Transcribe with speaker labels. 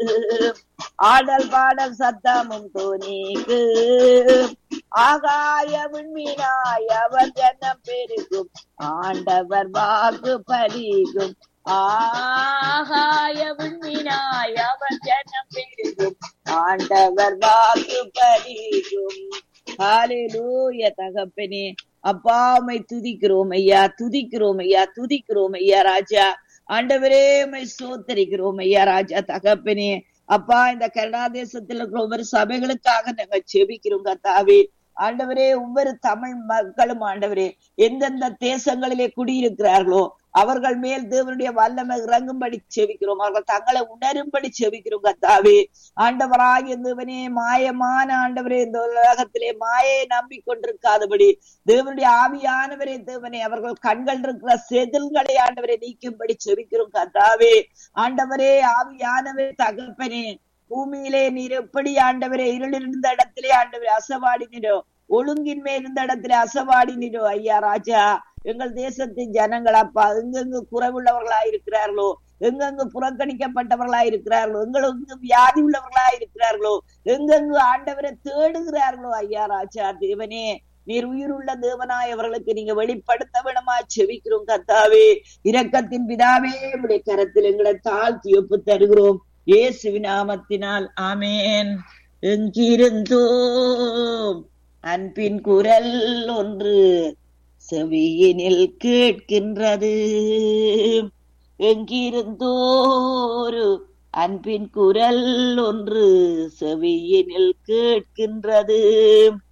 Speaker 1: ஆடல் பாடல் சத்தமும் தோனிக்கு ஆகாய விண்மீனாய் அவர் ஜனம் பெருகும் ஆண்டவர் வாக்கு பலிகும் ஆகாய விண்மீனாய் அவர் ஜனம் பெருகும் ஆண்டவர் வாக்கு பலிகும் ஹalleluya தகப்பனே அப்பா உம்மை துதிக்கிறோம் ஐயா துதிக்கிறோம் ஐயா துதிக்கிறோம் ஐயா ராஜா ஆண்டவரே உம்மை சோத்தரிக்கிறோம் ஐயா ராஜா தகப்பனே அப்பா இந்த கனடா தேசத்துல இருக்கிற ஒவ்வொரு சபைகளுக்காக நாங்க செபிக்கிறோம் கத்தாவே ஆண்டவரே ஒவ்வொரு தமிழ் மக்களும் ஆண்டவரே எந்தெந்த தேசங்களிலே குடியிருக்கிறார்களோ அவர்கள் மேல் தேவனுடைய வல்லமை இறங்கும்படி செவிக்கிறோம் அவர்கள் தங்களை உணரும்படி செவிக்கிறோம் கத்தாவே ஆண்டவராகிய தேவனே மாயமான ஆண்டவரே இந்த உலகத்திலே மாயை நம்பிக்கொண்டிருக்காதபடி தேவனுடைய ஆவியானவரே தேவனே அவர்கள் கண்கள் இருக்கிற செதில்களை ஆண்டவரை நீக்கும்படி செவிக்கிறோம் கத்தாவே ஆண்டவரே ஆவியானவரே தகப்பனே பூமியிலே நீர் எப்படி ஆண்டவரே இருளிருந்த இடத்திலே ஆண்டவரே அசவாடினோ ஒழுங்கின்மை இருந்த இடத்துல அசவாடினோ ஐயா ராஜா எங்கள் தேசத்தின் ஜனங்கள் அப்பா எங்கெங்கு குறைவுள்ளவர்களா இருக்கிறார்களோ எங்கெங்கு புறக்கணிக்கப்பட்டவர்களா இருக்கிறார்களோ எங்களுக்கு வியாதி உள்ளவர்களா இருக்கிறார்களோ எங்கெங்கு ஆண்டவரை தேடுகிறார்களோ ஐயா ராஜா தேவனே நீர் உயிருள்ள தேவனாய் அவர்களுக்கு நீங்க வெளிப்படுத்த விடமா செவிக்கிறோம் கத்தாவே இரக்கத்தின் பிதாவே உடைய கரத்தில் எங்களை தாழ்த்தி ஒப்பு தருகிறோம் இயேசுவின் நாமத்தினால் ஆமேன் எங்கிருந்தோம் அன்பின் குரல் ஒன்று செவியினில் கேட்கின்றது எங்கிருந்தோரு அன்பின் குரல் ஒன்று செவியினில் கேட்கின்றது